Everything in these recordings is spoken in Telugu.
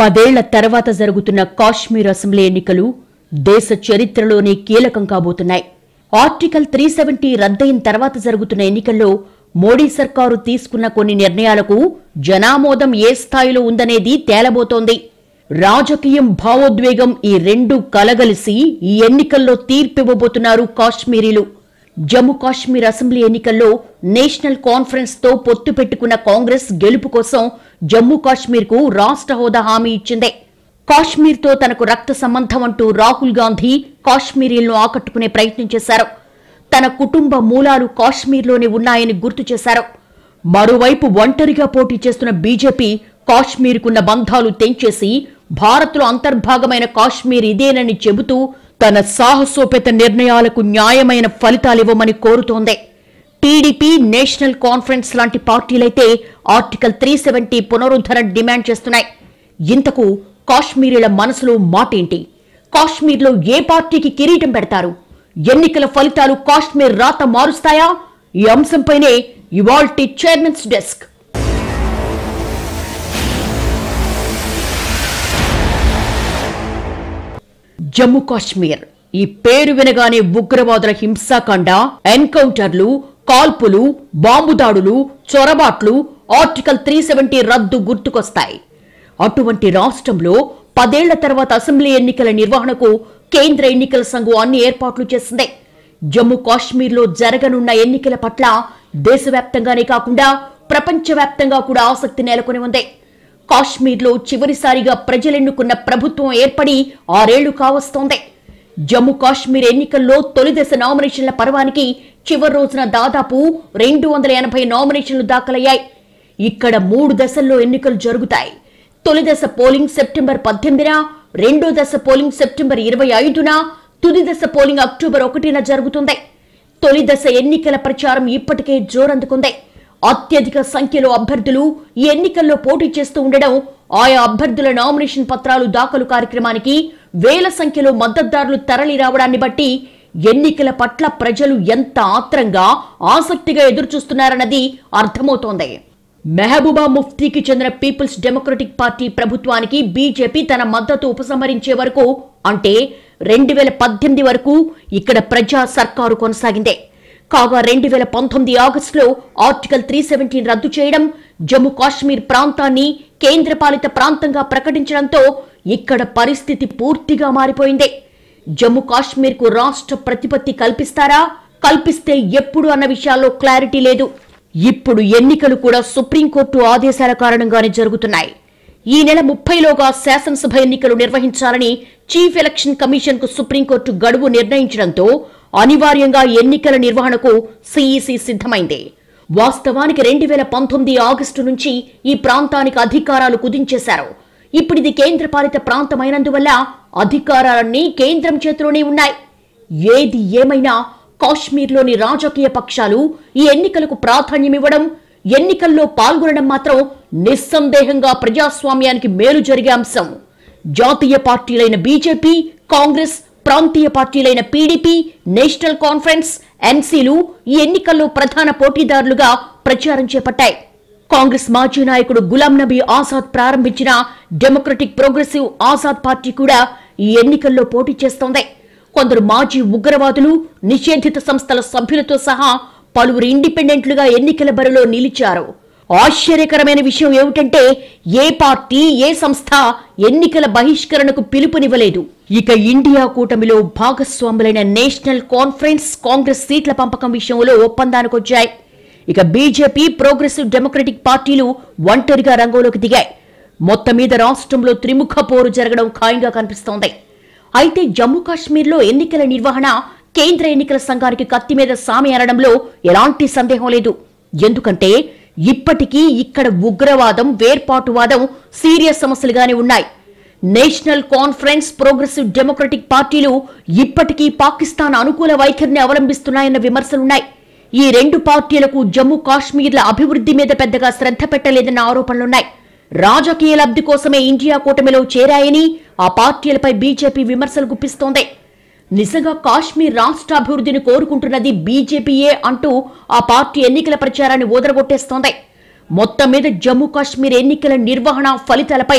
పదేళ్ల తర్వాత జరుగుతున్న కాశ్మీర్ అసెంబ్లీ ఎన్నికలు దేశ చరిత్రలోనే కీలకం కాబోతున్నాయి ఆర్టికల్ త్రీ సెవెంటీ రద్దయిన తర్వాత జరుగుతున్న ఎన్నికల్లో మోడీ సర్కారు తీసుకున్న కొన్ని నిర్ణయాలకు జనామోదం ఏ స్థాయిలో ఉందనేది తేలబోతోంది రాజకీయం భావోద్వేగం ఈ రెండు కలగలిసి ఈ ఎన్నికల్లో తీర్పివ్వబోతున్నారు కాశ్మీరీలు జమ్మూ కాశ్మీర్ అసెంబ్లీ ఎన్నికల్లో నేషనల్ కాన్ఫరెన్స్ తో పొత్తు పెట్టుకున్న కాంగ్రెస్ గెలుపు కోసం జమ్మూ కాశ్మీర్ కు రాష్ట్ర హోదా హామీ ఇచ్చిందే కాశ్మీర్ తో తనకు రక్త సంబంధం అంటూ రాహుల్ గాంధీ కాశ్మీరీలను ఆకట్టుకునే ప్రయత్నం చేశారు తన కుటుంబ మూలాలు కాశ్మీర్లోనే ఉన్నాయని గుర్తు చేశారు మరోవైపు ఒంటరిగా పోటీ చేస్తున్న బీజేపీ కాశ్మీర్కున్న బంధాలు తెంచేసి భారత్లో అంతర్భాగమైన కాశ్మీర్ ఇదేనని చెబుతూ తన సాహసోపేత నిర్ణయాలకు న్యాయమైన ఫలితాలివ్వమని కోరుతోంది టీడీపీ నేషనల్ కాన్ఫరెన్స్ లాంటి పార్టీలైతే ఆర్టికల్ త్రీ సెవెంటీ పునరుద్ధరణ డిమాండ్ చేస్తున్నాయి ఇంతకు కాశ్మీరీల మనసులో మాటేంటి కాశ్మీర్లో ఏ పార్టీకి కిరీటం పెడతారు ఎన్నికల ఫలితాలు కాశ్మీర్ రాత మారుస్తాయా ఈ అంశంపైనే ఇవాల్టి చైర్మన్స్ డెస్క్ జమ్మూ కాశ్మీర్ ఈ పేరు వినగానే ఉగ్రవాదుల హింసాకాండ ఎన్కౌంటర్లు కాల్పులు బాంబు దాడులు చొరబాట్లు ఆర్టికల్ త్రీ సెవెంటీ రద్దు గుర్తుకొస్తాయి అటువంటి రాష్ట్రంలో పదేళ్ల తర్వాత అసెంబ్లీ ఎన్నికల నిర్వహణకు కేంద్ర ఎన్నికల సంఘం అన్ని ఏర్పాట్లు చేసింది జమ్మూ కాశ్మీర్లో జరగనున్న ఎన్నికల పట్ల దేశవ్యాప్తంగానే కాకుండా ప్రపంచవ్యాప్తంగా కూడా ఆసక్తి నెలకొని ఉంది కాశ్మీర్లో చివరిసారిగా ప్రజలెన్నుకున్న ప్రభుత్వం ఏర్పడి ఆరేళ్లు కావస్తోంది జమ్మూ కాశ్మీర్ ఎన్నికల్లో తొలి దశ నామినేషన్ల పర్వానికి చివరి రోజున దాదాపు రెండు వందల ఎనభై నామినేషన్లు దాఖలయ్యాయి ఇక్కడ మూడు దశల్లో ఎన్నికలు జరుగుతాయి తొలి దశ పోలింగ్ సెప్టెంబర్ పద్దెనిమిదిన రెండో దశ పోలింగ్ సెప్టెంబర్ ఇరవై ఐదున తుది దశ పోలింగ్ అక్టోబర్ ఒకటిన జరుగుతుంది తొలి దశ ఎన్నికల ప్రచారం ఇప్పటికే జోరందుకుంది అత్యధిక సంఖ్యలో అభ్యర్థులు ఈ ఎన్నికల్లో పోటీ చేస్తూ ఉండడం ఆయా అభ్యర్థుల నామినేషన్ పత్రాలు దాఖలు కార్యక్రమానికి వేల సంఖ్యలో మద్దతుదారులు తరలి రావడాన్ని బట్టి ఎన్నికల పట్ల ప్రజలు ఎంత ఆత్రంగా ఆసక్తిగా ఎదురుచూస్తున్నారన్నది అర్థమవుతోంది మెహబూబా ముఫ్తీకి చెందిన పీపుల్స్ డెమోక్రటిక్ పార్టీ ప్రభుత్వానికి బీజేపీ తన మద్దతు ఉపసంహరించే వరకు అంటే రెండు వేల పద్దెనిమిది వరకు ఇక్కడ ప్రజా సర్కారు కొనసాగిందే కాగా రెండు వేల పంతొమ్మిది ఆగస్టులో ఆర్టికల్ త్రీ సెవెంటీన్ రద్దు చేయడం జమ్మూ కాశ్మీర్ ప్రాంతాన్ని కేంద్రపాలిత ప్రాంతంగా ప్రకటించడంతో ఇక్కడ పరిస్థితి పూర్తిగా మారిపోయింది జమ్మూ కాశ్మీర్ కు రాష్ట్ర ప్రతిపత్తి కల్పిస్తారా కల్పిస్తే ఎప్పుడు అన్న విషయాల్లో క్లారిటీ లేదు ఇప్పుడు ఎన్నికలు కూడా సుప్రీంకోర్టు ఆదేశాల కారణంగానే జరుగుతున్నాయి ఈ నెల ముప్పైలోగా శాసనసభ ఎన్నికలు నిర్వహించాలని చీఫ్ ఎలక్షన్ కమిషన్ కు సుప్రీంకోర్టు గడువు నిర్ణయించడంతో అనివార్యంగా ఎన్నికల నిర్వహణకు సీఈసీ సిద్ధమైంది వాస్తవానికి రెండు వేల పంతొమ్మిది ఆగస్టు నుంచి ఈ ప్రాంతానికి అధికారాలు కుదించేశారు ఇప్పుడు ఇది కేంద్రపాలిత ప్రాంతమైనందువల్ల అధికారాలన్నీ కేంద్రం చేతిలోనే ఉన్నాయి ఏది ఏమైనా కాశ్మీర్లోని రాజకీయ పక్షాలు ఈ ఎన్నికలకు ప్రాధాన్యమివ్వడం ఎన్నికల్లో పాల్గొనడం మాత్రం నిస్సందేహంగా ప్రజాస్వామ్యానికి మేలు జరిగే అంశం జాతీయ పార్టీలైన బీజేపీ కాంగ్రెస్ ప్రాంతీయ పార్టీలైన పీడీపీ నేషనల్ కాన్ఫరెన్స్ ఎన్సీలు ఈ ఎన్నికల్లో ప్రధాన పోటీదారులుగా ప్రచారం చేపట్టాయి కాంగ్రెస్ మాజీ నాయకుడు గులాం నబీ ఆజాద్ ప్రారంభించిన డెమోక్రటిక్ ప్రోగ్రెసివ్ ఆజాద్ పార్టీ కూడా ఈ ఎన్నికల్లో పోటీ చేస్తోంది కొందరు మాజీ ఉగ్రవాదులు నిషేధిత సంస్థల సభ్యులతో సహా పలువురు ఇండిపెండెంట్లుగా ఎన్నికల బరిలో నిలిచారు ఆశ్చర్యకరమైన విషయం ఏమిటంటే ఏ పార్టీ ఏ సంస్థ ఎన్నికల బహిష్కరణకు పిలుపునివ్వలేదు ఇక ఇండియా కూటమిలో భాగస్వాములైన నేషనల్ కాన్ఫరెన్స్ కాంగ్రెస్ సీట్ల పంపకం విషయంలో ఒప్పందానికొచ్చాయి ఇక బీజేపీ ప్రోగ్రెసివ్ డెమోక్రటిక్ పార్టీలు ఒంటరిగా రంగంలోకి దిగాయి మొత్తం మీద రాష్ట్రంలో త్రిముఖ పోరు జరగడం ఖాయంగా కనిపిస్తోంది అయితే జమ్మూ కాశ్మీర్లో ఎన్నికల నిర్వహణ కేంద్ర ఎన్నికల సంఘానికి కత్తి మీద సామి అనడంలో ఎలాంటి సందేహం లేదు ఎందుకంటే ఇప్పటికీ ఇక్కడ ఉగ్రవాదం వేర్పాటువాదం సీరియస్ సమస్యలుగానే ఉన్నాయి నేషనల్ కాన్ఫరెన్స్ ప్రోగ్రెసివ్ డెమోక్రటిక్ పార్టీలు ఇప్పటికీ పాకిస్తాన్ అనుకూల వైఖరిని అవలంబిస్తున్నాయన్న విమర్శలున్నాయి ఈ రెండు పార్టీలకు జమ్మూ కాశ్మీర్ల అభివృద్ధి మీద పెద్దగా శ్రద్ధ పెట్టలేదన్న ఆరోపణలున్నాయి రాజకీయ లబ్ధి కోసమే ఇండియా కూటమిలో చేరాయని ఆ పార్టీలపై బీజేపీ విమర్శలు గుప్పిస్తోంది నిజంగా కాశ్మీర్ రాష్ట్ర అభివృద్ధిని కోరుకుంటున్నది బీజేపీయే అంటూ ఆ పార్టీ ఎన్నికల ప్రచారాన్ని ఊదరగొట్టేస్తోంది మొత్తం మీద జమ్మూ కాశ్మీర్ ఎన్నికల నిర్వహణ ఫలితాలపై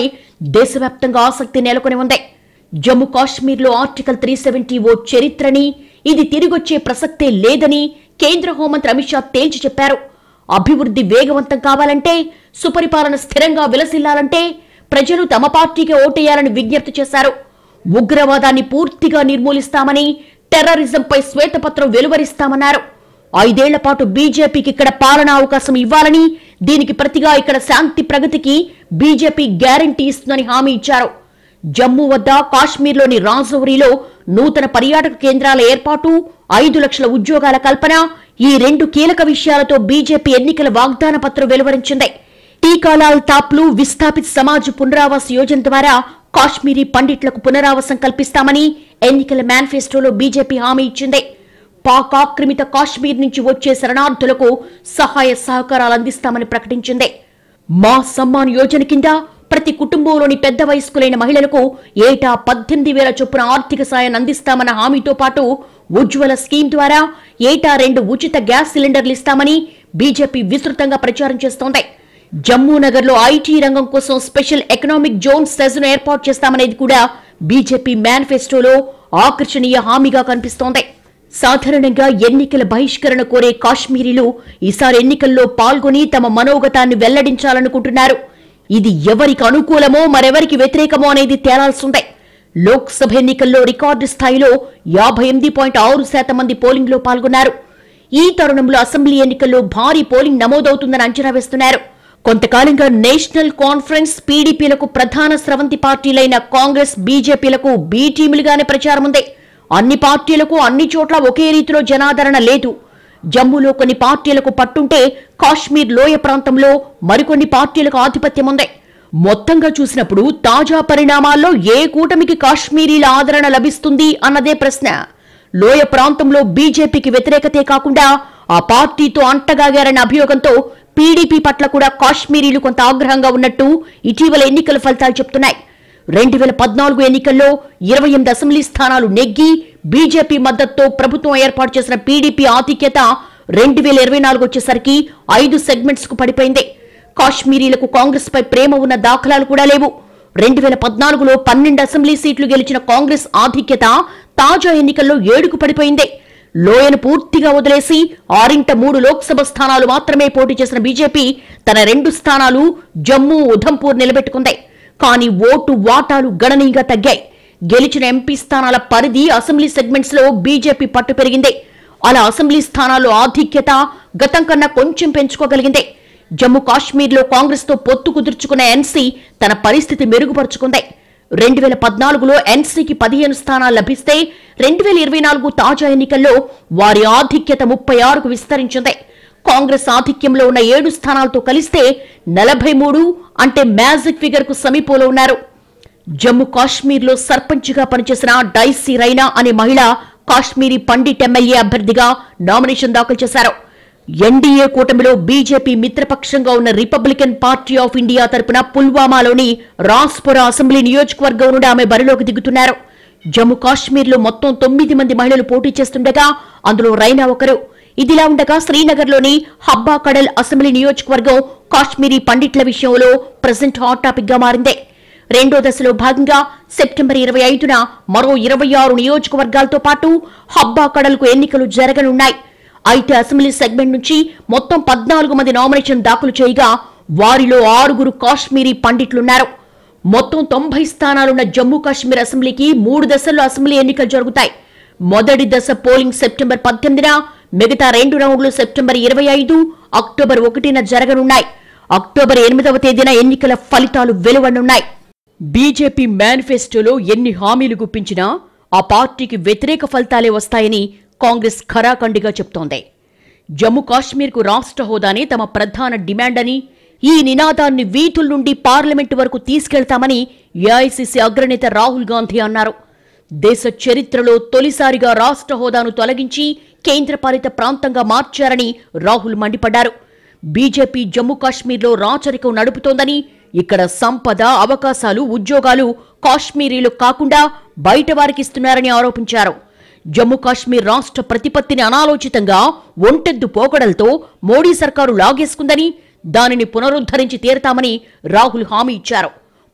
దేశవ్యాప్తంగా ఆసక్తి నెలకొని ఉంది జమ్మూ కాశ్మీర్లో ఆర్టికల్ త్రీ సెవెంటీ ఓ చరిత్రని ఇది తిరిగొచ్చే ప్రసక్తే లేదని కేంద్ర హోంమంత్రి అమిత్ షా తేల్చి చెప్పారు అభివృద్ధి వేగవంతం కావాలంటే సుపరిపాలన స్థిరంగా విలసిల్లాలంటే ప్రజలు తమ పార్టీకి ఓటేయాలని విజ్ఞప్తి చేశారు ఉగ్రవాదాన్ని పూర్తిగా నిర్మూలిస్తామని టెర్రరిజంపై శ్వేతపత్రం వెలువరిస్తామన్నారు ఐదేళ్ల పాటు బీజేపీకి ఇక్కడ పాలనా అవకాశం ఇవ్వాలని దీనికి ప్రతిగా ఇక్కడ శాంతి ప్రగతికి బీజేపీ గ్యారంటీ ఇస్తుందని హామీ ఇచ్చారు జమ్మూ వద్ద కాశ్మీర్లోని రాజౌరిలో నూతన పర్యాటక కేంద్రాల ఏర్పాటు ఐదు లక్షల ఉద్యోగాల కల్పన ఈ రెండు కీలక విషయాలతో బీజేపీ ఎన్నికల వాగ్దాన పత్రం వెలువరించింది టీకాలాల్ తాప్లు విస్థాపిత్ సమాజ్ పునరావాస్ యోజన ద్వారా కాశ్మీరీ పండిట్లకు పునరావాసం కల్పిస్తామని ఎన్నికల మేనిఫెస్టోలో బీజేపీ హామీ ఇచ్చింది పాక్ ఆక్రమిత కాశ్మీర్ నుంచి వచ్చే శరణార్థులకు సహాయ సహకారాలు అందిస్తామని ప్రకటించింది మా సమ్మాన్ యోజన కింద ప్రతి కుటుంబంలోని పెద్ద వయస్కులైన మహిళలకు ఏటా పద్దెనిమిది వేల చొప్పున ఆర్థిక సాయాన్ని అందిస్తామన్న హామీతో పాటు ఉజ్వల స్కీమ్ ద్వారా ఏటా రెండు ఉచిత గ్యాస్ సిలిండర్లు ఇస్తామని బీజేపీ విస్తృతంగా ప్రచారం చేస్తోంది జమ్మూ నగర్ లో ఐటీ రంగం కోసం స్పెషల్ ఎకనామిక్ జోన్ సెజ్ను ఏర్పాటు చేస్తామనేది కూడా బీజేపీ మేనిఫెస్టోలో ఆకర్షణీయ హామీగా కనిపిస్తోంది సాధారణంగా ఎన్నికల బహిష్కరణ కోరే కాశ్మీరీలు ఈసారి ఎన్నికల్లో పాల్గొని తమ మనోగతాన్ని వెల్లడించాలనుకుంటున్నారు ఇది ఎవరికి అనుకూలమో మరెవరికి వ్యతిరేకమో అనేది తేలాల్సిందే లోక్సభ ఎన్నికల్లో రికార్డు స్థాయిలో యాభై ఎనిమిది పాయింట్ ఆరు శాతం మంది పోలింగ్లో పాల్గొన్నారు ఈ తరుణంలో అసెంబ్లీ ఎన్నికల్లో భారీ పోలింగ్ నమోదవుతుందని అంచనా వేస్తున్నారు కొంతకాలంగా నేషనల్ కాన్ఫరెన్స్ పీడీపీలకు ప్రధాన స్రవంతి పార్టీలైన కాంగ్రెస్ బీజేపీలకు బీ టీములుగానే ప్రచారం ఉంది అన్ని పార్టీలకు అన్ని చోట్ల ఒకే రీతిలో జనాదరణ లేదు జమ్మూలో కొన్ని పార్టీలకు పట్టుంటే కాశ్మీర్ లోయ ప్రాంతంలో మరికొన్ని పార్టీలకు ఆధిపత్యం ఉంది మొత్తంగా చూసినప్పుడు తాజా పరిణామాల్లో ఏ కూటమికి కాశ్మీరీల ఆదరణ లభిస్తుంది అన్నదే ప్రశ్న లోయ ప్రాంతంలో బీజేపీకి వ్యతిరేకతే కాకుండా ఆ పార్టీతో అంటగాగారన్న అభియోగంతో పీడీపీ పట్ల కూడా కాశ్మీరీలు కొంత ఆగ్రహంగా ఉన్నట్టు ఇటీవల ఎన్నికల ఫలితాలు చెప్తున్నాయి రెండు వేల పద్నాలుగు ఎన్నికల్లో ఇరవై ఎనిమిది అసెంబ్లీ స్థానాలు నెగ్గి బీజేపీ మద్దతుతో ప్రభుత్వం ఏర్పాటు చేసిన పీడీపీ ఆధిక్యత రెండు వేల ఇరవై నాలుగు వచ్చేసరికి ఐదు సెగ్మెంట్స్ కు పడిపోయింది కాశ్మీరీలకు కాంగ్రెస్ పై ప్రేమ ఉన్న దాఖలాలు కూడా లేవు రెండు వేల పద్నాలుగులో పన్నెండు అసెంబ్లీ సీట్లు గెలిచిన కాంగ్రెస్ ఆధిక్యత తాజా ఎన్నికల్లో ఏడుకు పడిపోయింది లోయను పూర్తిగా వదిలేసి ఆరింట మూడు లోక్సభ స్థానాలు మాత్రమే పోటీ చేసిన బీజేపీ తన రెండు స్థానాలు జమ్మూ ఉధంపూర్ నిలబెట్టుకుంది కానీ ఓటు వాటాలు గణనీయంగా తగ్గాయి గెలిచిన ఎంపీ స్థానాల పరిధి అసెంబ్లీ సెగ్మెంట్స్ లో బీజేపీ పట్టు పెరిగింది అలా అసెంబ్లీ స్థానాల్లో ఆధిక్యత గతం కన్నా కొంచెం పెంచుకోగలిగింది జమ్మూ కాశ్మీర్లో కాంగ్రెస్ తో పొత్తు కుదుర్చుకున్న ఎన్సీ తన పరిస్థితి మెరుగుపరుచుకుంది రెండు వేల పద్నాలుగులో ఎన్సీకి పదిహేను స్థానాలు లభిస్తే రెండు వేల ఇరవై నాలుగు తాజా ఎన్నికల్లో వారి ఆధిక్యత ముప్పై ఆరుకు విస్తరించింది కాంగ్రెస్ ఆధిక్యంలో ఉన్న ఏడు స్థానాలతో కలిస్తే నలభై మూడు అంటే మ్యాజిక్ ఫిగర్ కు సమీపంలో ఉన్నారు జమ్మూ కాశ్మీర్లో సర్పంచ్గా పనిచేసిన డైసీ రైనా అనే మహిళ కాశ్మీరీ పండిట్ ఎమ్మెల్యే అభ్యర్థిగా నామినేషన్ దాఖలు చేశారు ఎన్డీఏ కూటమిలో బీజేపీ మిత్రపక్షంగా ఉన్న రిపబ్లికన్ పార్టీ ఆఫ్ ఇండియా తరపున పుల్వామాలోని రాస్పుర అసెంబ్లీ నియోజకవర్గం నుండి ఆమె బరిలోకి దిగుతున్నారు జమ్మూ కాశ్మీర్లో మొత్తం తొమ్మిది మంది మహిళలు పోటీ చేస్తుండగా అందులో రైనా ఒకరు ఇదిలా ఉండగా శ్రీనగర్లోని హబ్బా కడల్ అసెంబ్లీ నియోజకవర్గం కాశ్మీరీ పండిట్ల విషయంలో ప్రజెంట్ హాట్ టాపిక్ గా మారింది రెండో దశలో భాగంగా సెప్టెంబర్ ఇరవై ఐదున మరో ఇరవై ఆరు నియోజకవర్గాలతో పాటు హబ్బా కడల్కు ఎన్నికలు జరగనున్నాయి అయితే అసెంబ్లీ సెగ్మెంట్ నుంచి మొత్తం పద్నాలుగు మంది నామినేషన్ దాఖలు చేయగా వారిలో ఆరుగురు కాశ్మీరీ పండిట్లున్నారు మొత్తం తొంభై స్థానాలున్న జమ్మూ కాశ్మీర్ అసెంబ్లీకి మూడు దశల్లో అసెంబ్లీ ఎన్నికలు జరుగుతాయి మొదటి దశ పోలింగ్ సెప్టెంబర్ పద్దెనిమిదిన మిగతా రెండు రౌండ్లు సెప్టెంబర్ ఇరవై ఐదు అక్టోబర్ ఒకటిన జరగనున్నాయి అక్టోబర్ ఎనిమిదవ తేదీన ఎన్నికల ఫలితాలు వెలువడనున్నాయి బీజేపీ మేనిఫెస్టోలో ఎన్ని హామీలు గుప్పించినా ఆ పార్టీకి వ్యతిరేక ఫలితాలే వస్తాయని కాంగ్రెస్ ఖరాఖండిగా చెప్తోంది జమ్మూ కాశ్మీర్కు రాష్ట్ర హోదానే తమ ప్రధాన డిమాండ్ అని ఈ నినాదాన్ని వీధుల నుండి పార్లమెంటు వరకు తీసుకెళ్తామని ఏఐసిసి అగ్రనేత రాహుల్ గాంధీ అన్నారు దేశ చరిత్రలో తొలిసారిగా రాష్ట్ర హోదాను తొలగించి కేంద్రపాలిత ప్రాంతంగా మార్చారని రాహుల్ మండిపడ్డారు బీజేపీ జమ్మూ కాశ్మీర్లో రాచరికం నడుపుతోందని ఇక్కడ సంపద అవకాశాలు ఉద్యోగాలు కాశ్మీరీలు కాకుండా బయట వారికిస్తున్నారని ఆరోపించారు జమ్మూ కాశ్మీర్ రాష్ట్ర ప్రతిపత్తిని అనాలోచితంగా ఒంటెద్దు పోకడలతో మోడీ సర్కారు లాగేసుకుందని దానిని పునరుద్ధరించి తీరతామని రాహుల్ హామీ ఇచ్చారు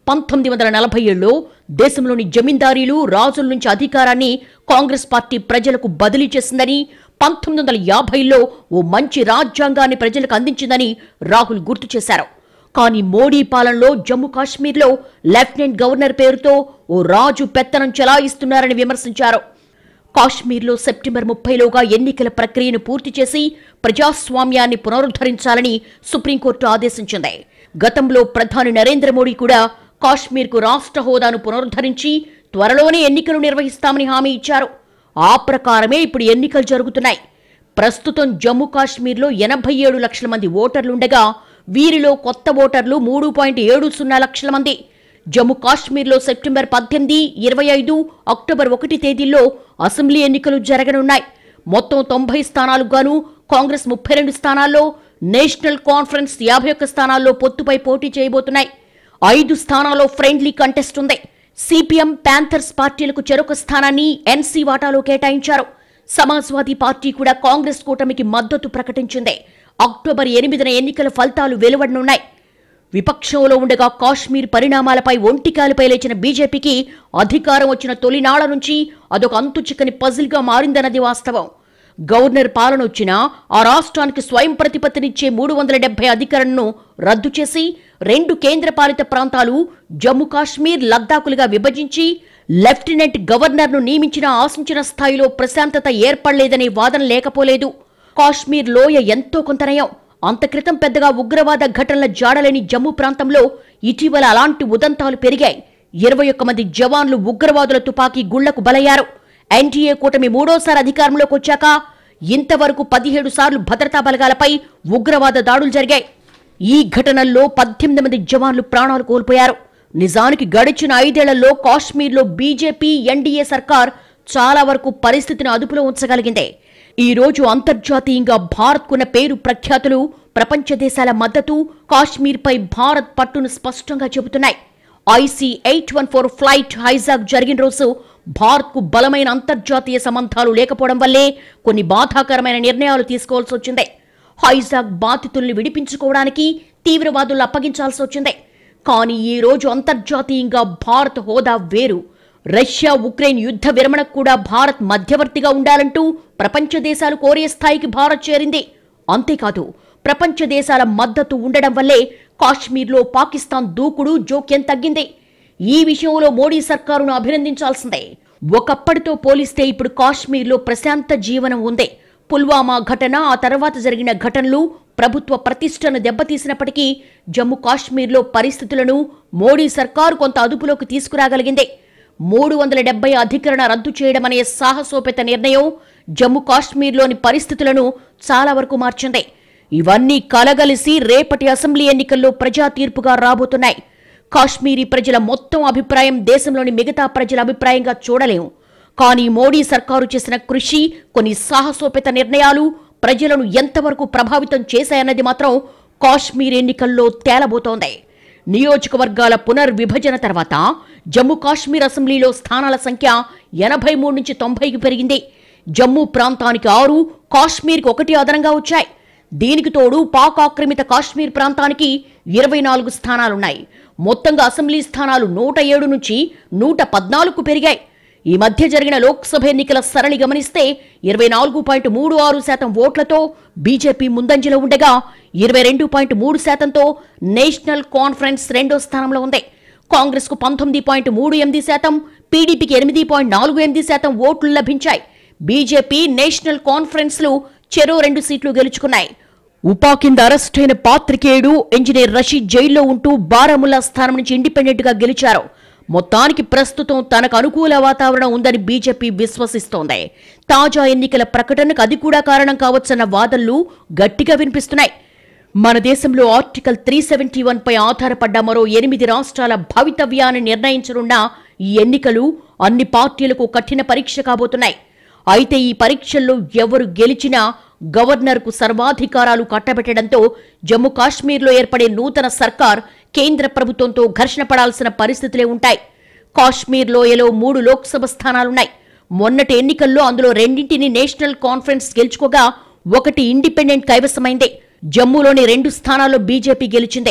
పంతొమ్మిది వందల నలభై ఏడులో దేశంలోని జమీందారీలు రాజుల నుంచి అధికారాన్ని కాంగ్రెస్ పార్టీ ప్రజలకు బదిలీ చేసిందని పంతొమ్మిది వందల యాభైలో ఓ మంచి రాజ్యాంగాన్ని ప్రజలకు అందించిందని రాహుల్ గుర్తు చేశారు కానీ మోడీ పాలనలో జమ్మూ కాశ్మీర్లో లెఫ్టినెంట్ గవర్నర్ పేరుతో ఓ రాజు పెత్తనం చెలాయిస్తున్నారని విమర్శించారు కాశ్మీర్లో సెప్టెంబర్ ముప్పైలోగా ఎన్నికల ప్రక్రియను పూర్తి చేసి ప్రజాస్వామ్యాన్ని పునరుద్ధరించాలని సుప్రీంకోర్టు ఆదేశించింది గతంలో ప్రధాని నరేంద్ర మోడీ కూడా కాశ్మీర్కు రాష్ట్ర హోదాను పునరుద్ధరించి త్వరలోనే ఎన్నికలు నిర్వహిస్తామని హామీ ఇచ్చారు ఆ ప్రకారమే ఇప్పుడు ఎన్నికలు జరుగుతున్నాయి ప్రస్తుతం జమ్మూ కాశ్మీర్లో ఎనభై ఏడు లక్షల మంది ఓటర్లుండగా వీరిలో కొత్త ఓటర్లు మూడు పాయింట్ ఏడు సున్నా లక్షల మంది జమ్మూ కాశ్మీర్లో సెప్టెంబర్ పద్దెనిమిది ఇరవై ఐదు అక్టోబర్ ఒకటి తేదీల్లో అసెంబ్లీ ఎన్నికలు జరగనున్నాయి మొత్తం తొంభై స్థానాలకు గాను కాంగ్రెస్ ముప్పై రెండు స్థానాల్లో నేషనల్ కాన్ఫరెన్స్ యాభై ఒక్క స్థానాల్లో పొత్తుపై పోటీ చేయబోతున్నాయి ఐదు స్థానాల్లో ఫ్రెండ్లీ కంటెస్ట్ ఉంది సిపిఎం ప్యాంథర్స్ పార్టీలకు చెరొక స్థానాన్ని ఎన్సీ వాటాలో కేటాయించారు సమాజ్వాదీ పార్టీ కూడా కాంగ్రెస్ కూటమికి మద్దతు ప్రకటించింది అక్టోబర్ ఎనిమిదిన ఎన్నికల ఫలితాలు వెలువడనున్నాయి విపక్షంలో ఉండగా కాశ్మీర్ పరిణామాలపై ఒంటికాలపై లేచిన బీజేపీకి అధికారం వచ్చిన తొలినాళ్ల నుంచి అదొక అంతుచిక్కని పజిల్గా మారిందన్నది వాస్తవం గవర్నర్ పాలన వచ్చినా ఆ రాష్ట్రానికి స్వయం ప్రతిపత్తినిచ్చే మూడు వందల డెబ్బై అధికారాలను రద్దు చేసి రెండు కేంద్రపాలిత ప్రాంతాలు జమ్మూ కాశ్మీర్ లద్దాఖులుగా విభజించి లెఫ్టినెంట్ గవర్నర్ను నియమించిన ఆశించిన స్థాయిలో ప్రశాంతత ఏర్పడలేదనే వాదన లేకపోలేదు కాశ్మీర్ లోయ ఎంతో కొంత నయం అంత క్రితం పెద్దగా ఉగ్రవాద ఘటనల జాడలేని జమ్మూ ప్రాంతంలో ఇటీవల అలాంటి ఉదంతాలు పెరిగాయి ఇరవై ఒక్క మంది జవాన్లు ఉగ్రవాదుల తుపాకీ గుళ్లకు బలయ్యారు ఎన్డీఏ కూటమి మూడోసారి అధికారంలోకి వచ్చాక ఇంతవరకు పదిహేడు సార్లు భద్రతా బలగాలపై ఉగ్రవాద దాడులు జరిగాయి ఈ ఘటనల్లో పద్దెనిమిది మంది జవాన్లు ప్రాణాలు కోల్పోయారు నిజానికి గడిచిన ఐదేళ్లలో కాశ్మీర్లో బీజేపీ ఎన్డీఏ సర్కార్ చాలా వరకు పరిస్థితిని అదుపులో ఉంచగలిగింది ఈ రోజు అంతర్జాతీయంగా భారత్కున్న పేరు ప్రఖ్యాతులు ప్రపంచ దేశాల మద్దతు కాశ్మీర్పై భారత్ పట్టును స్పష్టంగా చెబుతున్నాయి IC eight one four flight hijack జరిగిన రోజు భారత్కు బలమైన అంతర్జాతీయ సంబంధాలు లేకపోవడం వల్లే కొన్ని బాధాకరమైన నిర్ణయాలు తీసుకోవాల్సి వచ్చింది హైజాక్ బాధితుల్ని విడిపించుకోవడానికి తీవ్రవాదులు అప్పగించాల్సి వచ్చింది కానీ ఈ రోజు అంతర్జాతీయంగా భారత్ హోదా వేరు రష్యా ఉక్రెయిన్ యుద్ధ విరమణకు కూడా భారత్ మధ్యవర్తిగా ఉండాలంటూ ప్రపంచ దేశాలు కోరే స్థాయికి భారత్ చేరింది అంతేకాదు ప్రపంచ దేశాల మద్దతు ఉండడం వల్లే కాశ్మీర్లో పాకిస్తాన్ దూకుడు జోక్యం తగ్గింది ఈ విషయంలో మోడీ సర్కారును అభినందించాల్సిందే ఒకప్పటితో పోలిస్తే ఇప్పుడు కాశ్మీర్లో ప్రశాంత జీవనం ఉంది పుల్వామా ఘటన ఆ తర్వాత జరిగిన ఘటనలు ప్రభుత్వ ప్రతిష్టను దెబ్బతీసినప్పటికీ జమ్మూ కాశ్మీర్లో పరిస్థితులను మోడీ సర్కారు కొంత అదుపులోకి తీసుకురాగలిగింది మూడు వందల డెబ్బై అధికరణ రద్దు చేయడం అనే సాహసోపేత నిర్ణయం జమ్మూ కాశ్మీర్లోని పరిస్థితులను చాలా వరకు మార్చింది ఇవన్నీ కలగలిసి రేపటి అసెంబ్లీ ఎన్నికల్లో ప్రజా తీర్పుగా రాబోతున్నాయి కాశ్మీరీ ప్రజల మొత్తం అభిప్రాయం దేశంలోని మిగతా ప్రజల అభిప్రాయంగా చూడలేం కానీ మోడీ సర్కారు చేసిన కృషి కొన్ని సాహసోపేత నిర్ణయాలు ప్రజలను ఎంతవరకు ప్రభావితం చేశాయన్నది మాత్రం కాశ్మీర్ ఎన్నికల్లో తేలబోతోంది నియోజకవర్గాల పునర్విభజన తర్వాత జమ్మూ కాశ్మీర్ అసెంబ్లీలో స్థానాల సంఖ్య ఎనభై మూడు నుంచి తొంభైకి పెరిగింది జమ్మూ ప్రాంతానికి ఆరు కాశ్మీర్కి ఒకటి అదనంగా వచ్చాయి దీనికి తోడు పాక్ ఆక్రమిత కాశ్మీర్ ప్రాంతానికి ఇరవై నాలుగు స్థానాలున్నాయి మొత్తంగా అసెంబ్లీ స్థానాలు నూట ఏడు నుంచి నూట పద్నాలుగుకు పెరిగాయి ఈ మధ్య జరిగిన లోక్సభ ఎన్నికల సరళి గమనిస్తే ఇరవై నాలుగు పాయింట్ మూడు ఆరు శాతం ఓట్లతో బీజేపీ ముందంజలో ఉండగా ఇరవై రెండు పాయింట్ మూడు శాతంతో నేషనల్ కాన్ఫరెన్స్ రెండో స్థానంలో ఉంది కాంగ్రెస్కు పంతొమ్మిది పాయింట్ మూడు ఎనిమిది శాతం పీడీపీకి ఎనిమిది పాయింట్ నాలుగు ఎనిమిది శాతం ఓట్లు లభించాయి బీజేపీ నేషనల్ కాన్ఫరెన్స్లు చెరో రెండు సీట్లు గెలుచుకున్నాయి ఉపా కింద అరెస్టైన పాత్రికేయుడు ఇంజనీర్ రషీద్ జైల్లో ఉంటూ బారాముల్లా స్థానం నుంచి ఇండిపెండెంట్ గా గెలిచారు మొత్తానికి ప్రస్తుతం తనకు అనుకూల వాతావరణం ఉందని బీజేపీ విశ్వసిస్తోంది తాజా ఎన్నికల ప్రకటనకు అది కూడా కారణం కావచ్చన్న వాదనలు గట్టిగా వినిపిస్తున్నాయి మన దేశంలో ఆర్టికల్ త్రీ సెవెంటీ వన్ పై ఆధారపడ్డ మరో ఎనిమిది రాష్ట్రాల భవితవ్యాన్ని నిర్ణయించనున్న ఈ ఎన్నికలు అన్ని పార్టీలకు కఠిన పరీక్ష కాబోతున్నాయి అయితే ఈ పరీక్షల్లో ఎవరు గెలిచినా గవర్నర్కు సర్వాధికారాలు కట్టబెట్టడంతో జమ్మూ కాశ్మీర్లో ఏర్పడే నూతన సర్కార్ కేంద్ర ప్రభుత్వంతో ఘర్షణ పడాల్సిన పరిస్థితులే ఉంటాయి కాశ్మీర్ లోయలో మూడు లోక్సభ స్థానాలున్నాయి మొన్నటి ఎన్నికల్లో అందులో రెండింటిని నేషనల్ కాన్ఫరెన్స్ గెలుచుకోగా ఒకటి ఇండిపెండెంట్ కైవసమైంది జమ్మూలోని రెండు స్థానాల్లో బీజేపీ గెలిచింది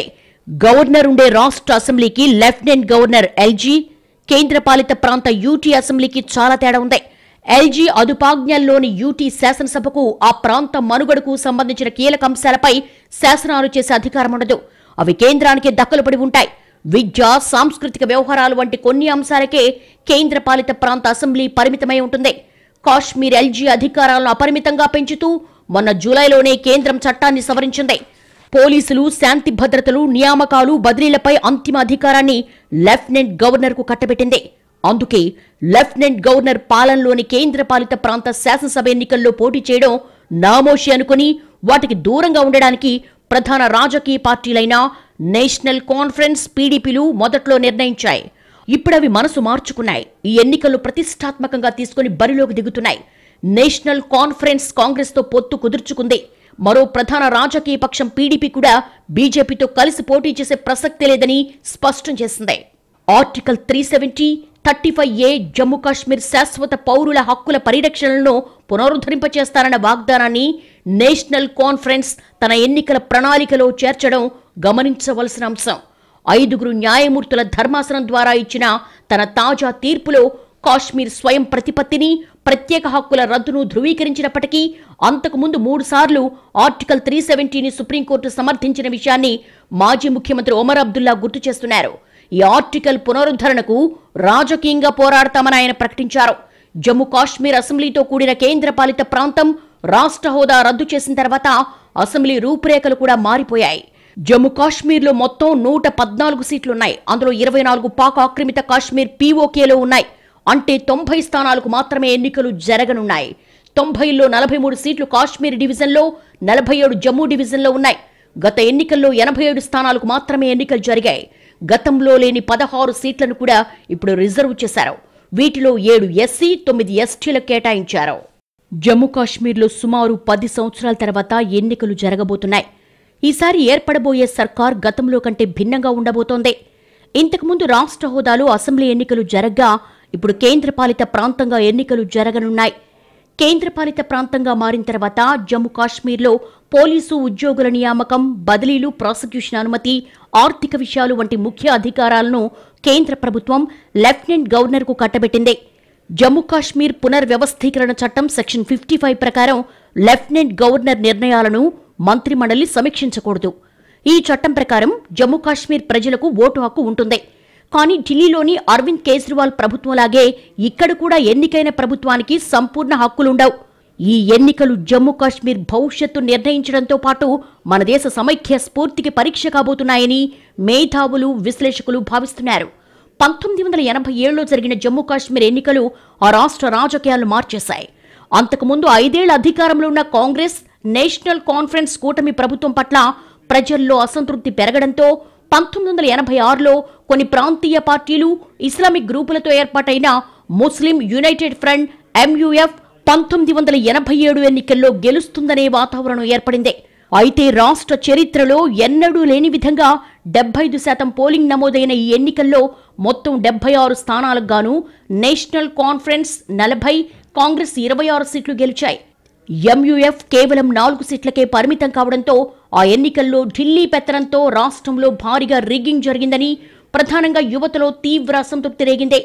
గవర్నర్ ఉండే రాష్ట్ర అసెంబ్లీకి లెఫ్టినెంట్ గవర్నర్ ఎల్జీ కేంద్రపాలిత ప్రాంత యూటీ అసెంబ్లీకి చాలా తేడా ఉంది ఎల్జీ అదుపాజ్ఞల్లోని యూటీ శాసనసభకు ఆ ప్రాంత మనుగడకు సంబంధించిన కీలక అంశాలపై శాసనాలు చేసే అధికారం ఉండదు అవి కేంద్రానికి దక్కలుపడి ఉంటాయి విద్య సాంస్కృతిక వ్యవహారాలు వంటి కొన్ని అంశాలకే కేంద్రపాలిత ప్రాంత అసెంబ్లీ పరిమితమై ఉంటుంది కాశ్మీర్ ఎల్జీ అధికారాలను అపరిమితంగా పెంచుతూ మొన్న జూలైలోనే కేంద్రం చట్టాన్ని సవరించింది పోలీసులు శాంతి భద్రతలు నియామకాలు బదిలీలపై అంతిమ అధికారాన్ని లెఫ్టినెంట్ గవర్నర్కు కట్టబెట్టింది అందుకే లెఫ్టినెంట్ గవర్నర్ పాలనలోని కేంద్రపాలిత ప్రాంత శాసనసభ ఎన్నికల్లో పోటీ చేయడం నామోషి అనుకుని వాటికి దూరంగా ఉండడానికి ప్రధాన రాజకీయ పార్టీలైన నేషనల్ కాన్ఫరెన్స్ పీడీపీలు మొదట్లో నిర్ణయించాయి ఇప్పుడవి మనసు మార్చుకున్నాయి ఈ ఎన్నికలు ప్రతిష్టాత్మకంగా తీసుకుని బరిలోకి దిగుతున్నాయి నేషనల్ కాన్ఫరెన్స్ కాంగ్రెస్ తో పొత్తు కుదుర్చుకుంది మరో ప్రధాన రాజకీయ పక్షం పీడీపీ కూడా బీజేపీతో కలిసి పోటీ చేసే ప్రసక్తి లేదని స్పష్టం చేసింది article three seventy thirty five A Jammu Kashmir శాశ్వత పౌరుల హక్కుల పరిరక్షణలను పునరుద్ధరింపచేస్తారన్న వాగ్దానాన్ని నేషనల్ కాన్ఫరెన్స్ తన ఎన్నికల ప్రణాళికలో చేర్చడం గమనించవలసిన అంశం ఐదుగురు న్యాయమూర్తుల ధర్మాసనం ద్వారా ఇచ్చిన తన తాజా తీర్పులో కాశ్మీర్ స్వయం ప్రతిపత్తిని ప్రత్యేక హక్కుల రద్దును ధృవీకరించినప్పటికీ అంతకుముందు మూడుసార్లు ఆర్టికల్ త్రీ సెవెంటీని సుప్రీంకోర్టు సమర్థించిన విషయాన్ని మాజీ ముఖ్యమంత్రి ఒమర్ అబ్దుల్లా గుర్తు చేస్తున్నారు ఈ ఆర్టికల్ పునరుద్ధరణకు రాజకీయంగా పోరాడతామని ఆయన ప్రకటించారు జమ్మూ కాశ్మీర్ అసెంబ్లీతో కూడిన కేంద్రపాలిత ప్రాంతం రాష్ట్ర హోదా రద్దు చేసిన తర్వాత అసెంబ్లీ రూపురేఖలు కూడా మారిపోయాయి జమ్మూ కాశ్మీర్లో మొత్తం నూట పద్నాలుగు సీట్లున్నాయి అందులో ఇరవై నాలుగు పాక్ ఆక్రమిత కాశ్మీర్ పీఓకేలో ఉన్నాయి అంటే తొంభై స్థానాలకు మాత్రమే ఎన్నికలు జరగనున్నాయి తొంభైలో నలభై మూడు సీట్లు కాశ్మీర్ డివిజన్లో నలభై ఏడు జమ్మూ డివిజన్లో ఉన్నాయి గత ఎన్నికల్లో ఎనభై ఏడు స్థానాలకు మాత్రమే ఎన్నికలు జరిగాయి గతంలో లేని పదహారు సీట్లను కూడా ఇప్పుడు రిజర్వ్ చేశారు వీటిలో ఏడు ఎస్సీ తొమ్మిది ఎస్టీలకు కేటాయించారు జమ్మూ కాశ్మీర్లో సుమారు పది సంవత్సరాల తర్వాత ఎన్నికలు జరగబోతున్నాయి ఈసారి ఏర్పడబోయే సర్కార్ గతంలో కంటే భిన్నంగా ఉండబోతోంది ఇంతకుముందు రాష్ట్ర హోదాలో అసెంబ్లీ ఎన్నికలు జరగ్గా ఇప్పుడు కేంద్రపాలిత ప్రాంతంగా ఎన్నికలు జరగనున్నాయి కేంద్రపాలిత ప్రాంతంగా మారిన తర్వాత జమ్మూ కాశ్మీర్లో పోలీసు ఉద్యోగుల నియామకం బదిలీలు ప్రాసిక్యూషన్ అనుమతి ఆర్థిక విషయాలు వంటి ముఖ్య అధికారాలను కేంద్ర ప్రభుత్వం లెఫ్టినెంట్ గవర్నర్కు కట్టబెట్టింది జమ్మూ కాశ్మీర్ పునర్వ్యవస్థీకరణ చట్టం సెక్షన్ ఫిఫ్టీ ఫైవ్ ప్రకారం లెఫ్టినెంట్ గవర్నర్ నిర్ణయాలను మంత్రిమండలి సమీక్షించకూడదు ఈ చట్టం ప్రకారం జమ్మూ కాశ్మీర్ ప్రజలకు ఓటు హక్కు ఉంటుంది కానీ ఢిల్లీలోని అరవింద్ కేజ్రీవాల్ ప్రభుత్వంలాగే ఇక్కడ కూడా ఎన్నికైన ప్రభుత్వానికి సంపూర్ణ హక్కులుండవు ఈ ఎన్నికలు జమ్మూ కాశ్మీర్ భవిష్యత్తు నిర్ణయించడంతో పాటు మన దేశ సమైక్య స్ఫూర్తికి పరీక్ష కాబోతున్నాయని మేధావులు విశ్లేషకులు భావిస్తున్నారు పంతొమ్మిది వందల ఎనభై ఏడులో జరిగిన జమ్మూ కాశ్మీర్ ఎన్నికలు ఆ రాష్ట్ర రాజకీయాలను మార్చేశాయి అంతకుముందు ఐదేళ్ల అధికారంలో ఉన్న కాంగ్రెస్ నేషనల్ కాన్ఫరెన్స్ కూటమి ప్రభుత్వం పట్ల ప్రజల్లో అసంతృప్తి పెరగడంతో పంతొమ్మిది వందల ఎనభై ఆరులో కొన్ని ప్రాంతీయ పార్టీలు ఇస్లామిక్ గ్రూపులతో ఏర్పాటైన ముస్లిం యునైటెడ్ ఫ్రంట్ ఎంయుఎఫ్ పంతొమ్మిది వందల ఎనభై ఏడు ఎన్నికల్లో గెలుస్తుందనే వాతావరణం ఏర్పడింది అయితే రాష్ట్ర చరిత్రలో ఎన్నడూ లేని విధంగా డెబ్బై ఐదు శాతం పోలింగ్ నమోదైన ఈ ఎన్నికల్లో మొత్తం డెబ్బై ఆరు స్థానాలకు గాను నేషనల్ కాన్ఫరెన్స్ నలభై కాంగ్రెస్ ఇరవై ఆరు సీట్లు గెలిచాయి ఎంయుఎఫ్ కేవలం నాలుగు సీట్లకే పరిమితం కావడంతో ఆ ఎన్నికల్లో ఢిల్లీ పెత్తనంతో రాష్ట్రంలో భారీగా రిగ్గింగ్ జరిగిందని ప్రధానంగా యువతలో తీవ్ర అసంతృప్తి రేగింది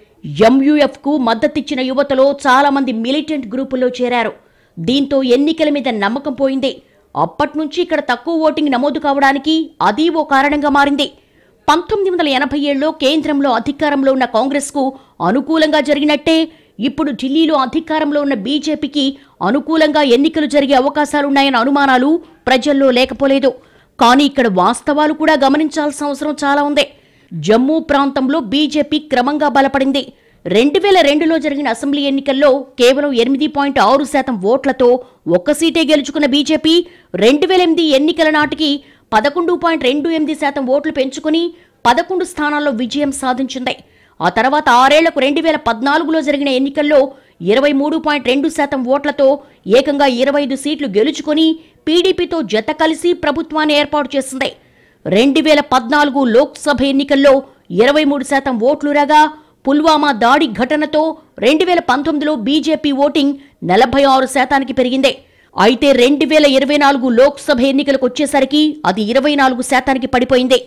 ఎంయుఎఫ్ కు మద్దతిచ్చిన యువతలో చాలా మంది మిలిటెంట్ గ్రూపుల్లో చేరారు దీంతో ఎన్నికల మీద నమ్మకం పోయింది అప్పట్నుంచి ఇక్కడ తక్కువ ఓటింగ్ నమోదు కావడానికి అది ఓ కారణంగా మారింది పంతొమ్మిది వందల ఎనభై ఏడులో కేంద్రంలో అధికారంలో ఉన్న కాంగ్రెస్కు అనుకూలంగా జరిగినట్టే ఇప్పుడు ఢిల్లీలో అధికారంలో ఉన్న బీజేపీకి అనుకూలంగా ఎన్నికలు జరిగే అవకాశాలున్నాయన్న అనుమానాలు ప్రజల్లో లేకపోలేదు కానీ ఇక్కడ వాస్తవాలు కూడా గమనించాల్సిన అవసరం చాలా ఉంది జమ్మూ ప్రాంతంలో బీజేపీ క్రమంగా బలపడింది రెండు వేల రెండులో జరిగిన అసెంబ్లీ ఎన్నికల్లో కేవలం ఎనిమిది పాయింట్ ఆరు శాతం ఓట్లతో ఒక్క సీటే గెలుచుకున్న బీజేపీ రెండు వేల ఎనిమిది ఎన్నికల నాటికి పదకొండు పాయింట్ రెండు ఎనిమిది శాతం ఓట్లు పెంచుకుని పదకొండు స్థానాల్లో విజయం సాధించింది ఆ తర్వాత ఆరేళ్లకు రెండు వేల పద్నాలుగులో జరిగిన ఎన్నికల్లో ఇరవై మూడు పాయింట్ రెండు శాతం ఓట్లతో ఏకంగా ఇరవై ఐదు సీట్లు గెలుచుకొని పీడీపీతో జత కలిసి ప్రభుత్వాన్ని ఏర్పాటు చేసింది రెండు వేల పద్నాలుగు లోక్సభ ఎన్నికల్లో ఇరవై మూడు శాతం ఓట్లు రాగా పుల్వామా దాడి ఘటనతో రెండు వేల పంతొమ్మిదిలో బీజేపీ ఓటింగ్ నలభై ఆరు శాతానికి పెరిగింది అయితే రెండు వేల ఇరవై నాలుగు లోక్సభ ఎన్నికలకు వచ్చేసరికి అది ఇరవై నాలుగు శాతానికి పడిపోయింది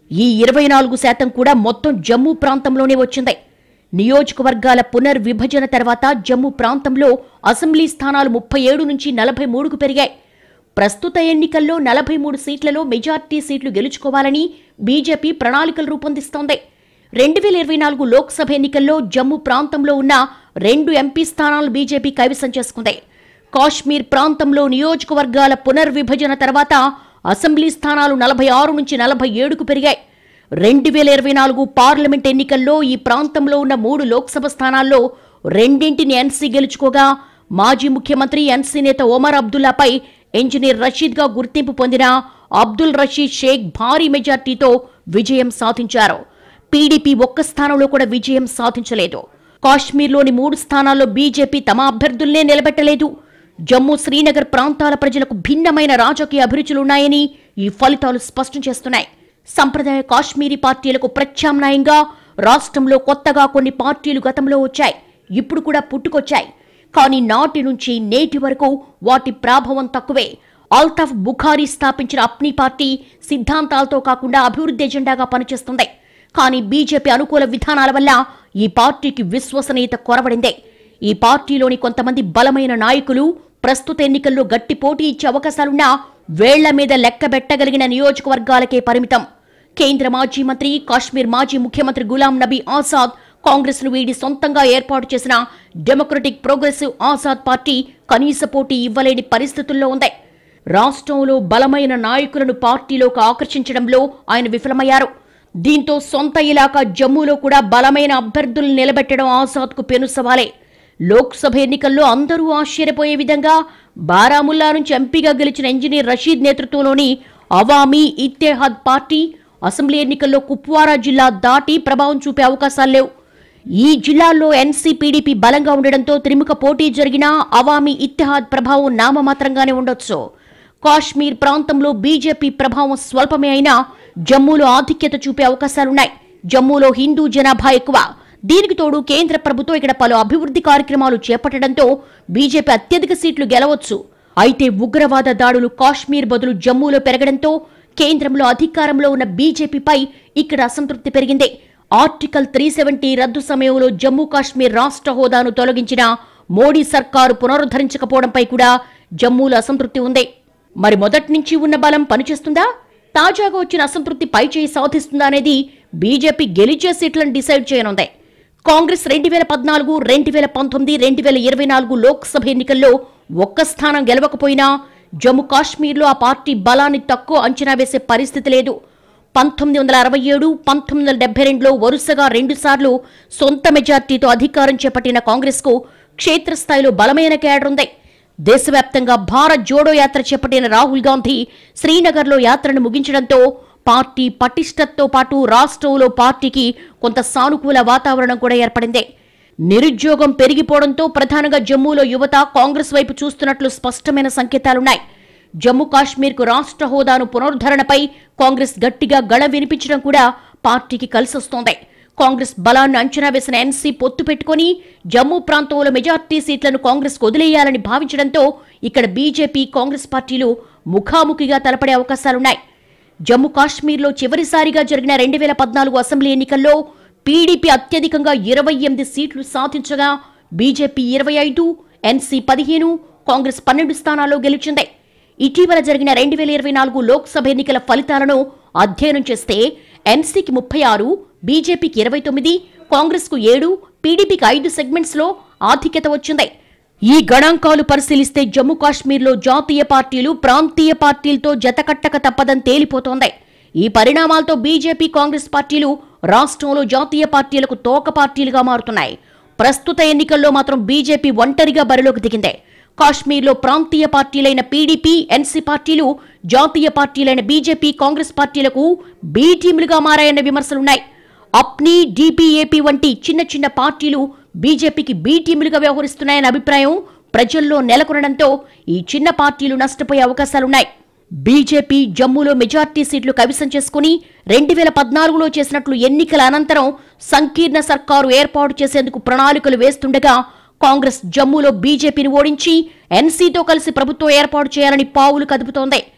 ఈ ఇరవై నాలుగు శాతం కూడా మొత్తం జమ్మూ ప్రాంతంలోనే వచ్చింది నియోజకవర్గాల పునర్విభజన తర్వాత జమ్మూ ప్రాంతంలో అసెంబ్లీ స్థానాలు ముప్పై ఏడు నుంచి నలభై మూడుకు పెరిగాయి ప్రస్తుత ఎన్నికల్లో నలభై మూడు సీట్లలో మెజార్టీ సీట్లు గెలుచుకోవాలని బీజేపీ ప్రణాళికలు రూపొందిస్తోంది రెండు వేల ఇరవై నాలుగు లోక్సభ ఎన్నికల్లో జమ్మూ ప్రాంతంలో ఉన్న రెండు ఎంపీ స్థానాలు బీజేపీ కైవసం చేసుకుంది కాశ్మీర్ ప్రాంతంలో నియోజకవర్గాల పునర్విభజన తర్వాత అసెంబ్లీ స్థానాలు నలభై ఆరు నుంచి నలభై ఏడుకు పెరిగాయి రెండు వేల ఇరవై నాలుగు పార్లమెంట్ ఎన్నికల్లో ఈ ప్రాంతంలో ఉన్న మూడు లోక్సభ స్థానాల్లో రెండింటిని ఎన్సీ గెలుచుకోగా మాజీ ముఖ్యమంత్రి ఎన్సీ నేత ఒమర్ అబ్దుల్లాపై ఇంజనీర్ రషీద్గా గుర్తింపు పొందిన అబ్దుల్ రషీద్ షేక్ భారీ మెజార్టీతో విజయం సాధించారు పీడీపీ ఒక్క స్థానంలో కూడా విజయం సాధించలేదు కాశ్మీర్లోని మూడు స్థానాల్లో బీజేపీ తమ అభ్యర్థుల్నే నిలబెట్టలేదు జమ్మూ శ్రీనగర్ ప్రాంతాల ప్రజలకు భిన్నమైన రాజకీయ అభిరుచులున్నాయని ఈ ఫలితాలు స్పష్టం చేస్తున్నాయి సంప్రదాయ కాశ్మీరీ పార్టీలకు ప్రత్యామ్నాయంగా రాష్ట్రంలో కొత్తగా కొన్ని పార్టీలు గతంలో వచ్చాయి ఇప్పుడు కూడా పుట్టుకొచ్చాయి కానీ నాటి నుంచి నేటి వరకు వాటి ప్రాభవం తక్కువే అల్తాఫ్ బుఖారీ స్థాపించిన అప్నీ పార్టీ సిద్ధాంతాలతో కాకుండా అభివృద్ధి ఎజెండాగా పనిచేస్తుంది కానీ బీజేపీ అనుకూల విధానాల వల్ల ఈ పార్టీకి విశ్వసనీయత కొరవడిందే ఈ పార్టీలోని కొంతమంది బలమైన నాయకులు ప్రస్తుత ఎన్నికల్లో గట్టి పోటీ ఇచ్చే అవకాశాలున్నా వేళ్ల మీద లెక్కబెట్టగలిగిన నియోజకవర్గాలకే పరిమితం కేంద్ర మాజీ మంత్రి కాశ్మీర్ మాజీ ముఖ్యమంత్రి గులాం నబీ ఆజాద్ కాంగ్రెస్ ను వీడి సొంతంగా ఏర్పాటు చేసిన డెమోక్రటిక్ ప్రోగ్రెసివ్ ఆజాద్ పార్టీ కనీస పోటీ ఇవ్వలేని పరిస్థితుల్లో ఉంది రాష్ట్రంలో బలమైన నాయకులను పార్టీలోకి ఆకర్షించడంలో ఆయన విఫలమయ్యారు దీంతో సొంత ఇలాకా జమ్మూలో కూడా బలమైన అభ్యర్థులను నిలబెట్టడం ఆజాద్కు పెనుసవాలే లోక్సభ ఎన్నికల్లో అందరూ ఆశ్చర్యపోయే విధంగా బారాముల్లా నుంచి ఎంపీగా గెలిచిన ఇంజనీర్ రషీద్ నేతృత్వంలోని అవామీ ఇత్తేహాద్ పార్టీ అసెంబ్లీ ఎన్నికల్లో కుప్వారా జిల్లా దాటి ప్రభావం చూపే అవకాశాలు లేవు ఈ జిల్లాల్లో ఎన్సీపీడీపీ బలంగా ఉండడంతో త్రిముఖ పోటీ జరిగినా అవామీ ఇత్తెహాద్ ప్రభావం నామమాత్రంగానే ఉండొచ్చు కాశ్మీర్ ప్రాంతంలో బీజేపీ ప్రభావం స్వల్పమే అయినా జమ్మూలో ఆధిక్యత చూపే అవకాశాలున్నాయి జమ్మూలో హిందూ జనాభా ఎక్కువ దీనికి తోడు కేంద్ర ప్రభుత్వం ఇక్కడ పలు అభివృద్ధి కార్యక్రమాలు చేపట్టడంతో బీజేపీ అత్యధిక సీట్లు గెలవచ్చు అయితే ఉగ్రవాద దాడులు కాశ్మీర్ బదులు జమ్మూలో పెరగడంతో కేంద్రంలో అధికారంలో ఉన్న బీజేపీపై ఇక్కడ అసంతృప్తి పెరిగింది ఆర్టికల్ త్రీ సెవెంటీ రద్దు సమయంలో జమ్మూ కాశ్మీర్ రాష్ట్ర హోదాను తొలగించిన మోడీ సర్కారు పునరుద్ధరించకపోవడంపై కూడా జమ్మూలో అసంతృప్తి ఉంది మరి మొదటి నుంచి ఉన్న బలం పనిచేస్తుందా తాజాగా వచ్చిన అసంతృప్తి పైచేయి సాధిస్తుందా అనేది బీజేపీ గెలిచే సీట్లను డిసైడ్ చేయనుంది కాంగ్రెస్ రెండు వేల పద్నాలుగు రెండు వేల పంతొమ్మిది రెండు వేల ఇరవై నాలుగు లోక్సభ ఎన్నికల్లో ఒక్క స్థానం గెలవకపోయినా జమ్మూ కాశ్మీర్లో ఆ పార్టీ బలాన్ని తక్కువ అంచనా వేసే పరిస్థితి లేదు పంతొమ్మిది వందల అరవై ఏడు పంతొమ్మిది వందల డెబ్బై రెండులో వరుసగా రెండుసార్లు సొంత మెజార్టీతో అధికారం చేపట్టిన కాంగ్రెస్కు క్షేత్రస్థాయిలో బలమైన కేడర్ ఉంది దేశవ్యాప్తంగా భారత్ జోడో యాత్ర చేపట్టిన రాహుల్ గాంధీ శ్రీనగర్లో యాత్రను ముగించడంతో పార్టీ పటిష్టతతో పాటు రాష్ట్రంలో పార్టీకి కొంత సానుకూల వాతావరణం కూడా ఏర్పడింది నిరుద్యోగం పెరిగిపోవడంతో ప్రధానంగా జమ్మూలో యువత కాంగ్రెస్ వైపు చూస్తున్నట్లు స్పష్టమైన సంకేతాలున్నాయి జమ్మూ కాశ్మీర్కు రాష్ట్ర హోదాను పునరుద్ధరణపై కాంగ్రెస్ గట్టిగా గళ వినిపించడం కూడా పార్టీకి కలిసొస్తోంది కాంగ్రెస్ బలాన్ని అంచనా వేసిన ఎన్సీ పొత్తు పెట్టుకుని జమ్మూ ప్రాంతంలో మెజార్టీ సీట్లను కాంగ్రెస్ వదిలేయాలని భావించడంతో ఇక్కడ బీజేపీ కాంగ్రెస్ పార్టీలు ముఖాముఖిగా తలపడే అవకాశాలున్నాయి జమ్మూ కాశ్మీర్లో చివరిసారిగా జరిగిన రెండు వేల పద్నాలుగు అసెంబ్లీ ఎన్నికల్లో పీడీపీ అత్యధికంగా ఇరవై ఎనిమిది సీట్లు సాధించగా బీజేపీ ఇరవై ఐదు ఎన్సీ పదిహేను కాంగ్రెస్ పన్నెండు స్థానాల్లో గెలిచింది ఇటీవల జరిగిన రెండు వేల ఇరవై నాలుగు లోక్సభ ఎన్నికల ఫలితాలను అధ్యయనం చేస్తే ఎన్సీకి ముప్పై ఆరు బీజేపీకి ఇరవై తొమ్మిది కాంగ్రెస్కు ఏడు పీడీపీకి ఐదు సెగ్మెంట్స్లో ఆధిక్యత వచ్చింది ఈ గణాంకాలు పరిశీలిస్తే జమ్మూ కాశ్మీర్లో జాతీయ పార్టీలు ప్రాంతీయ పార్టీలతో జతకట్టక తప్పదని తేలిపోతోంది ఈ పరిణామాలతో బీజేపీ కాంగ్రెస్ పార్టీలు రాష్ట్రంలో జాతీయ పార్టీలకు తోక పార్టీలుగా మారుతున్నాయి ప్రస్తుత ఎన్నికల్లో మాత్రం బీజేపీ ఒంటరిగా బరిలోకి దిగింది కాశ్మీర్లో ప్రాంతీయ పార్టీలైన పీడీపీ ఎన్సీ పార్టీలు జాతీయ పార్టీలైన బీజేపీ కాంగ్రెస్ పార్టీలకు బీ టీములుగా మారాయన్న విమర్శలున్నాయి అప్నీ డీపీఏపీ వంటి చిన్న చిన్న పార్టీలు బీజేపీకి బీ టీములుగా వ్యవహరిస్తున్నాయన్న అభిప్రాయం ప్రజల్లో నెలకొనడంతో ఈ చిన్న పార్టీలు నష్టపోయే అవకాశాలున్నాయి బీజేపీ జమ్మూలో మెజార్టీ సీట్లు కైవసం చేసుకుని రెండు వేల పద్నాలుగులో చేసినట్లు ఎన్నికల అనంతరం సంకీర్ణ సర్కారు ఏర్పాటు చేసేందుకు ప్రణాళికలు వేస్తుండగా కాంగ్రెస్ జమ్మూలో బీజేపీని ఓడించి ఎన్సీతో కలిసి ప్రభుత్వం ఏర్పాటు చేయాలని పావులు కదుపుతోంది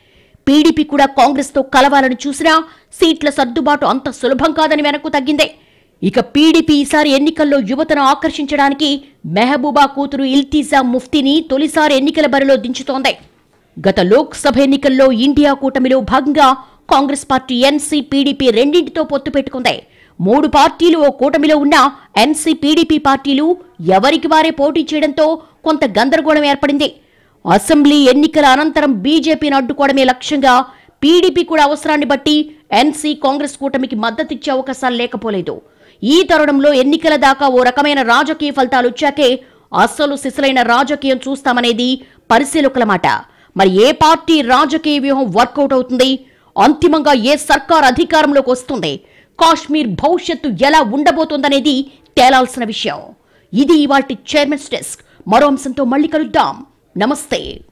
పీడీపీ కూడా కాంగ్రెస్ తో కలవాలని చూసినా సీట్ల సర్దుబాటు అంత సులభం కాదని వెనక్కు తగ్గిందే ఇక పీడీపీ ఈసారి ఎన్నికల్లో యువతను ఆకర్షించడానికి మెహబూబా కూతురు ఇల్తీజా ముఫ్తీని తొలిసారి ఎన్నికల బరిలో దించుతోంది గత లోక్సభ ఎన్నికల్లో ఇండియా కూటమిలో భాగంగా కాంగ్రెస్ పార్టీ ఎన్సీ పీడీపీ రెండింటితో పొత్తు పెట్టుకుంది మూడు పార్టీలు ఓ కూటమిలో ఉన్న ఎన్సీ పీడీపీ పార్టీలు ఎవరికి వారే పోటీ చేయడంతో కొంత గందరగోళం ఏర్పడింది అసెంబ్లీ ఎన్నికల అనంతరం బీజేపీని అడ్డుకోవడమే లక్ష్యంగా పీడీపీ కూడా అవసరాన్ని బట్టి ఎన్సీ కాంగ్రెస్ కూటమికి మద్దతిచ్చే అవకాశాలు లేకపోలేదు ఈ తరుణంలో ఎన్నికల దాకా ఓ రకమైన రాజకీయ ఫలితాలు వచ్చాకే అస్సలు సిసలైన రాజకీయం చూస్తామనేది పరిశీలకుల మాట మరి ఏ పార్టీ రాజకీయ వ్యూహం వర్కౌట్ అవుతుంది అంతిమంగా ఏ సర్కార్ అధికారంలోకి వస్తుంది కాశ్మీర్ భవిష్యత్తు ఎలా ఉండబోతోందనేది తేలాల్సిన విషయం ఇది ఇవాల్టి చైర్మన్స్ డెస్క్ మరో అంశంతో మళ్ళీ కలుద్దాం నమస్తే